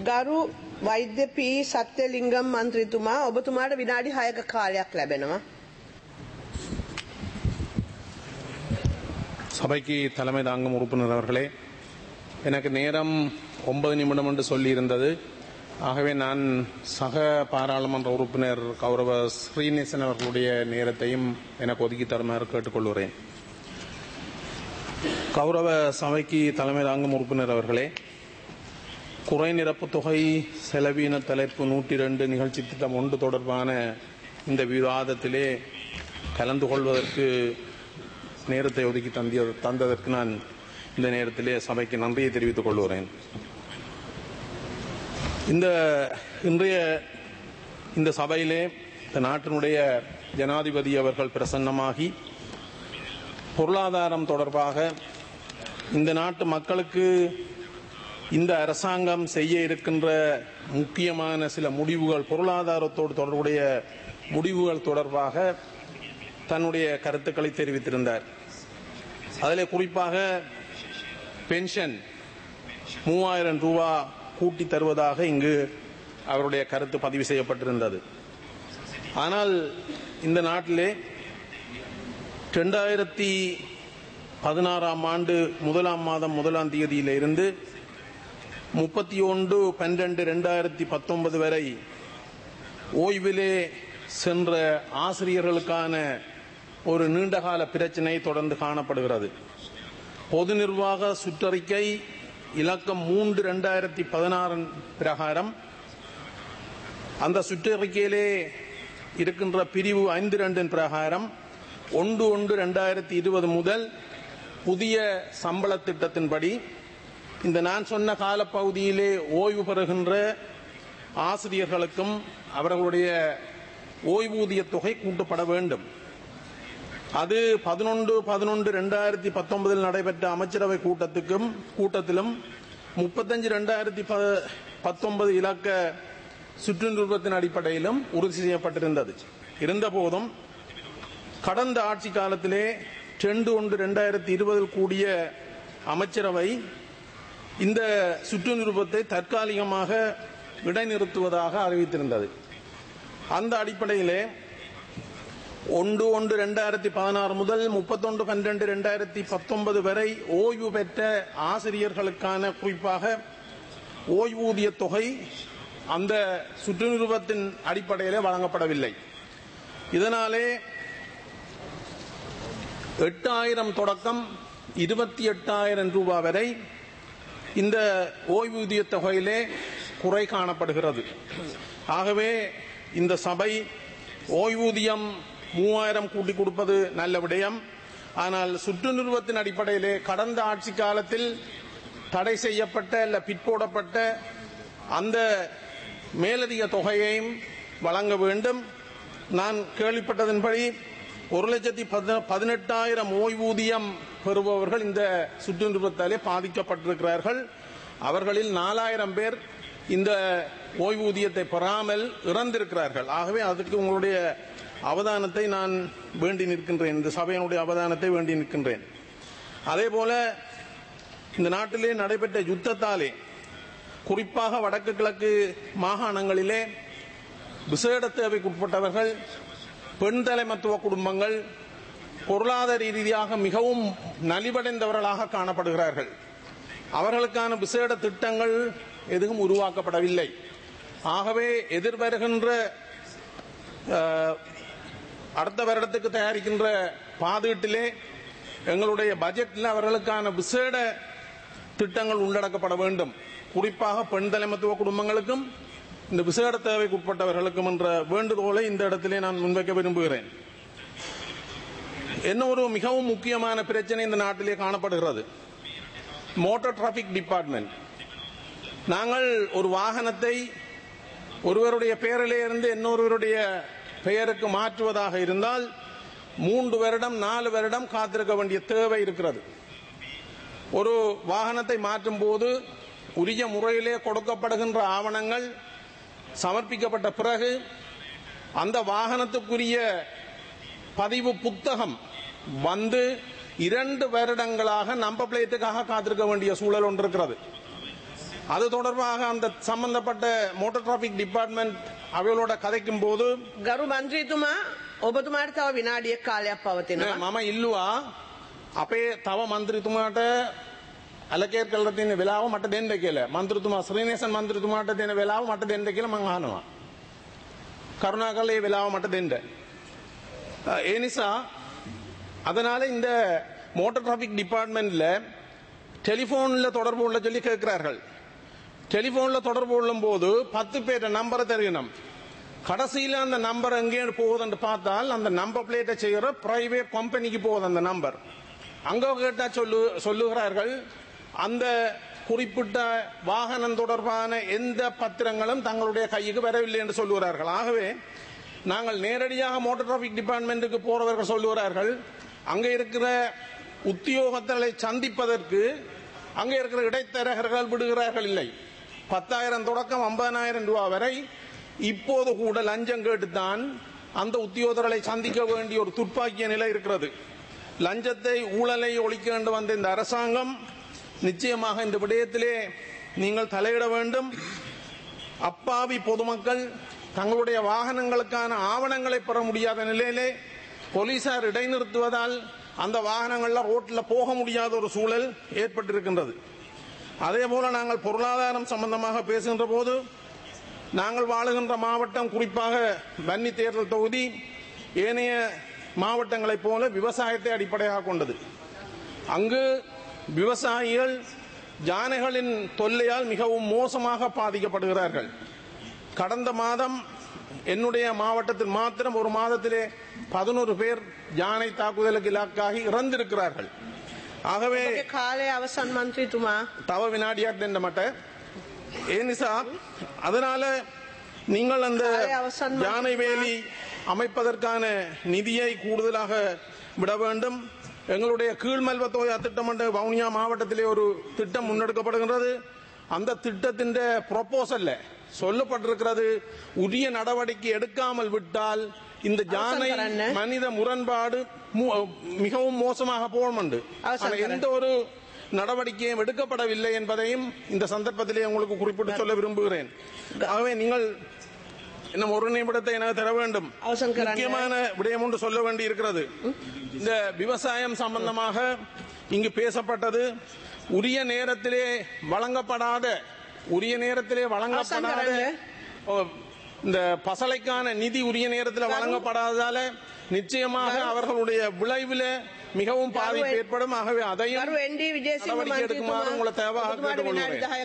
ගරු වෛද්‍ය පී සත්‍යලිංගම් මන්ත්‍රීතුමා ඔබතුමාට විනාඩි 6ක කාලයක් ලැබෙනවා. சபைக்கு தலைமை தாங்கும் உறுப்பினர் அவர்களே எனக்கு நேரம் ஒன்பது நிமிடம் என்று சொல்லியிருந்தது ஆகவே நான் சக பாராளுமன்ற உறுப்பினர் கௌரவ ஸ்ரீநேசன் அவர்களுடைய நேரத்தையும் எனக்கு ஒதுக்கி தருமாறு கேட்டுக்கொள்கிறேன் கௌரவ சபைக்கு தலைமை தாங்கும் உறுப்பினர் அவர்களே குறை நிரப்பு தொகை செலவீன தலைப்பு நூற்றி ரெண்டு நிகழ்ச்சி திட்டம் ஒன்று தொடர்பான இந்த விவாதத்திலே கலந்து கொள்வதற்கு நேரத்தை ஒதுக்கி தந்திய தந்ததற்கு நான் இந்த நேரத்திலே சபைக்கு நன்றியை தெரிவித்துக் கொள்கிறேன் இந்த இன்றைய இந்த சபையிலே இந்த நாட்டினுடைய ஜனாதிபதி அவர்கள் பிரசன்னமாகி பொருளாதாரம் தொடர்பாக இந்த நாட்டு மக்களுக்கு இந்த அரசாங்கம் செய்ய இருக்கின்ற முக்கியமான சில முடிவுகள் பொருளாதாரத்தோடு தொடர்புடைய முடிவுகள் தொடர்பாக தன்னுடைய கருத்துக்களை தெரிவித்திருந்தார் அதில் குறிப்பாக பென்ஷன் மூவாயிரம் ரூபா கூட்டி தருவதாக இங்கு அவருடைய கருத்து பதிவு செய்யப்பட்டிருந்தது ஆனால் இந்த நாட்டிலே ரெண்டாயிரத்தி பதினாறாம் ஆண்டு முதலாம் மாதம் முதலாம் தேதியிலிருந்து முப்பத்தி ஒன்று பன்னிரண்டு ரெண்டாயிரத்தி பத்தொன்பது வரை ஓய்விலே சென்ற ஆசிரியர்களுக்கான ஒரு நீண்டகால பிரச்சினை தொடர்ந்து காணப்படுகிறது பொது நிர்வாக சுற்றறிக்கை இலக்கம் மூன்று ரெண்டாயிரத்தி பதினாறு பிரகாரம் அந்த சுற்றறிக்கையிலே இருக்கின்ற பிரிவு ஐந்து ரெண்டின் பிரகாரம் ஒன்று ஒன்று ரெண்டாயிரத்தி இருபது முதல் புதிய சம்பள திட்டத்தின்படி இந்த நான் சொன்ன காலப்பகுதியிலே ஓய்வு பெறுகின்ற ஆசிரியர்களுக்கும் அவர்களுடைய ஓய்வூதிய தொகை கூட்டப்பட வேண்டும் அது பதினொன்று பதினொன்று ரெண்டாயிரத்தி பத்தொன்பதில் நடைபெற்ற அமைச்சரவை கூட்டத்துக்கும் கூட்டத்திலும் முப்பத்தஞ்சு ரெண்டாயிரத்தி பத்தொன்பது இலக்க சுற்று நிருபத்தின் அடிப்படையிலும் உறுதி செய்யப்பட்டிருந்தது இருந்தபோதும் கடந்த ஆட்சி காலத்திலே ரெண்டு ஒன்று ரெண்டாயிரத்தி இருபதில் கூடிய அமைச்சரவை இந்த சுற்று நிருபத்தை தற்காலிகமாக இடைநிறுத்துவதாக அறிவித்திருந்தது அந்த அடிப்படையிலே ஒன்று ஒன்று ரெண்டாயிரத்தி பதினாறு முதல் முப்பத்தொன்று பன்னிரண்டு ரெண்டாயிரத்தி பத்தொன்பது வரை ஓய்வு பெற்ற ஆசிரியர்களுக்கான குறிப்பாக ஓய்வூதிய தொகை அந்த சுற்று நிருபத்தின் அடிப்படையிலே வழங்கப்படவில்லை இதனாலே எட்டாயிரம் தொடக்கம் இருபத்தி எட்டாயிரம் ரூபாய் வரை இந்த ஓய்வூதிய தொகையிலே குறை காணப்படுகிறது ஆகவே இந்த சபை ஓய்வூதியம் மூவாயிரம் கூட்டி கொடுப்பது நல்ல விடயம் ஆனால் சுற்று நிறுவத்தின் அடிப்படையிலே கடந்த ஆட்சி காலத்தில் தடை செய்யப்பட்ட அல்ல பிற்போடப்பட்ட அந்த மேலதிக தொகையையும் வழங்க வேண்டும் நான் கேள்விப்பட்டதன்படி ஒரு லட்சத்தி பதினெட்டாயிரம் ஓய்வூதியம் பெறுபவர்கள் இந்த சுற்று நிறுவத்தாலே பாதிக்கப்பட்டிருக்கிறார்கள் அவர்களில் நாலாயிரம் பேர் இந்த ஓய்வூதியத்தை பெறாமல் இறந்திருக்கிறார்கள் ஆகவே அதுக்கு உங்களுடைய அவதானத்தை நான் வேண்டி நிற்கின்றேன் இந்த சபையினுடைய அவதானத்தை வேண்டி நிற்கின்றேன் அதே போல இந்த நாட்டிலே நடைபெற்ற யுத்தத்தாலே குறிப்பாக வடக்கு கிழக்கு மாகாணங்களிலே விசேட தேவைக்குட்பட்டவர்கள் பெண் தலைமத்துவ குடும்பங்கள் பொருளாதார ரீதியாக மிகவும் நலிவடைந்தவர்களாக காணப்படுகிறார்கள் அவர்களுக்கான விசேட திட்டங்கள் எதுவும் உருவாக்கப்படவில்லை ஆகவே எதிர்வருகின்ற அடுத்த வருடத்துக்கு தயாரிக்கின்ற பாதீட்டிலே எங்களுடைய பட்ஜெட்டில் அவர்களுக்கான விசேட திட்டங்கள் உள்ளடக்கப்பட வேண்டும் குறிப்பாக பெண் தலைமத்துவ குடும்பங்களுக்கும் இந்த விசேட தேவைக்கு உட்பட்டவர்களுக்கும் என்ற வேண்டுகோளை இந்த இடத்திலே நான் முன்வைக்க விரும்புகிறேன் என்ன ஒரு மிகவும் முக்கியமான பிரச்சனை இந்த நாட்டிலே காணப்படுகிறது மோட்டார் டிராபிக் டிபார்ட்மெண்ட் நாங்கள் ஒரு வாகனத்தை ஒருவருடைய பெயரிலே இருந்து இன்னொருவருடைய பெயருக்கு மாற்றுவதாக இருந்தால் மூன்று வருடம் நாலு வருடம் காத்திருக்க வேண்டிய தேவை இருக்கிறது ஒரு வாகனத்தை மாற்றும் போது உரிய முறையிலே கொடுக்கப்படுகின்ற ஆவணங்கள் சமர்ப்பிக்கப்பட்ட பிறகு அந்த வாகனத்துக்குரிய பதிவு புத்தகம் வந்து இரண்டு வருடங்களாக நம்ப பிளேட்டுக்காக காத்திருக்க வேண்டிய சூழல் ஒன்று இருக்கிறது அது தொடர்பாக அந்த சம்பந்தப்பட்ட மோட்டார் டிராபிக் டிபார்ட்மெண்ட் அவைகளோட கதைக்கும் போது ගරු මන්ත්‍රීතුමා ඔබතුමාට තව විනාඩියක් කාලයක් පවතිනවා. මම ඉල්ලුවා අපේ තව මන්ත්‍රීතුමාට ඇලකේර් කරලා තියෙන වෙලාව මට දෙන්න කියලා. මන්ත්‍රීතුමා ශ්‍රීනේසන් මන්ත්‍රීතුමාට දෙන වෙලාව මට දෙන්න කියලා මං අහනවා. கருணாகர் ඒ වෙලාව මට දෙන්න. அஹ், ඒ නිසා அதனால இந்த மோட்டார் டிராபிக் டிபார்ட்மெண்ட்ல டெலிபோன்ல தொடர்பு கொள்ள சொல்லி கேட்கிறார்கள் டெலிபோன்ல தொடர்பு கொள்ளும் போது பத்து பேர் நம்பரை தெரியணும் கடைசியில அந்த நம்பர் எங்கே போகுதுன்னு பார்த்தால் அந்த நம்பர் பிளேட்டை செய்யற பிரைவேட் கம்பெனிக்கு போகுது அந்த நம்பர் அங்க கேட்டா சொல்லு சொல்லுகிறார்கள் அந்த குறிப்பிட்ட வாகனம் தொடர்பான எந்த பத்திரங்களும் தங்களுடைய கைக்கு வரவில்லை என்று சொல்லுகிறார்கள் ஆகவே நாங்கள் நேரடியாக மோட்டார் டிராபிக் டிபார்ட்மெண்ட்டுக்கு போறவர்கள் சொல்லுகிறார்கள் அங்கே இருக்கிற உத்தியோகத்தர்களை சந்திப்பதற்கு அங்கே இருக்கிற இடைத்தரகர்கள் விடுகிறார்கள் இல்லை பத்தாயிரம் தொடக்கம் ஐம்பதாயிரம் ரூபாய் வரை இப்போது கூட லஞ்சம் கேட்டுத்தான் அந்த உத்தியோகத்தர்களை சந்திக்க வேண்டிய ஒரு துப்பாக்கிய நிலை இருக்கிறது லஞ்சத்தை ஊழலை ஒழிக்க வேண்டும் வந்த இந்த அரசாங்கம் நிச்சயமாக இந்த விடயத்திலே நீங்கள் தலையிட வேண்டும் அப்பாவி பொதுமக்கள் தங்களுடைய வாகனங்களுக்கான ஆவணங்களை பெற முடியாத நிலையிலே போலீசார் இடைநிறுத்துவதால் அந்த வாகனங்கள்ல ரோட்ல போக முடியாத ஒரு சூழல் ஏற்பட்டிருக்கின்றது அதே போல நாங்கள் பொருளாதாரம் சம்பந்தமாக பேசுகின்ற போது நாங்கள் வாழுகின்ற மாவட்டம் குறிப்பாக வன்னி தேர்தல் தொகுதி ஏனைய மாவட்டங்களைப் போல விவசாயத்தை அடிப்படையாக கொண்டது அங்கு விவசாயிகள் யானைகளின் தொல்லையால் மிகவும் மோசமாக பாதிக்கப்படுகிறார்கள் கடந்த மாதம் என்னுடைய மாவட்டத்தில் மாத்திரம் ஒரு மாதத்திலே பதினோரு பேர் யானை தாக்குதலுக்கு இலக்காகி இறந்திருக்கிறார்கள் ஆகவே ඔබගේ කාලය අවසන් මන්ත්‍රීතුමා தவ வினாடியாக தென்ன மாட்டேன் ஏன் நிசா அதனால நீங்கள் அந்த காலை அவசானம் யானை வேலி அமைப்பதற்கான நிதியை கூடுதலாக விட வேண்டும் எங்களுடைய கீழ்மல்வத்தோயா திட்டம் என்ற வவுனியா மாவட்டத்திலே ஒரு திட்டம் முன்னெடுக்கப்படுகின்றது அந்த திட்டத்தின் ப்ரொபோசல்ல சொல்லப்பட்டிருக்கிறது உரிய நடவடிக்கை எடுக்காமல் விட்டால் இந்த யானை அவசரம் கரண்ணு. மனித முரண்பாடு மு- மிகவும் மோசமாக போகும் உண்டு. அவசரம் ஆனா எந்த ஒரு நடவடிக்கையும் எடுக்கப்படவில்லை என்பதையும் இந்த சந்தர்ப்பத்திலே உங்களுக்கு குறிப்பிட்டு சொல்ல விரும்புகிறேன் ஆகவே நீங்கள் இன்னும் ஒரு நிமிடத்தை எனக்கு தர வேண்டும் அவசரம் கரண்ணு. முக்கியமான விடயம் ஒன்று சொல்ல வேண்டி இருக்கிறது இந்த விவசாயம் சம்பந்தமாக இங்கு பேசப்பட்டது உரிய நேரத்திலே வழங்கப்படாத உரிய நேரத்திலே வழங்கப்படாத கரண்ணு. ஓ, இந்த பசலைக்கான நிதி உரிய நேரத்தில் வழங்கப்படாததால நிச்சயமாக அவர்களுடைய விளைவில் மிகவும் பாதிப்பு ஏற்படும் ஆகவே அதையும் ගරු එන්ඩී විජේසිංහ நடவடிக்கை எடுக்குமாறு මන්ත්‍රීතුමා உங்களை தேவையாக ඔබතුමාට கேட்டுக்கொள்கிறேன். විනාඩි 10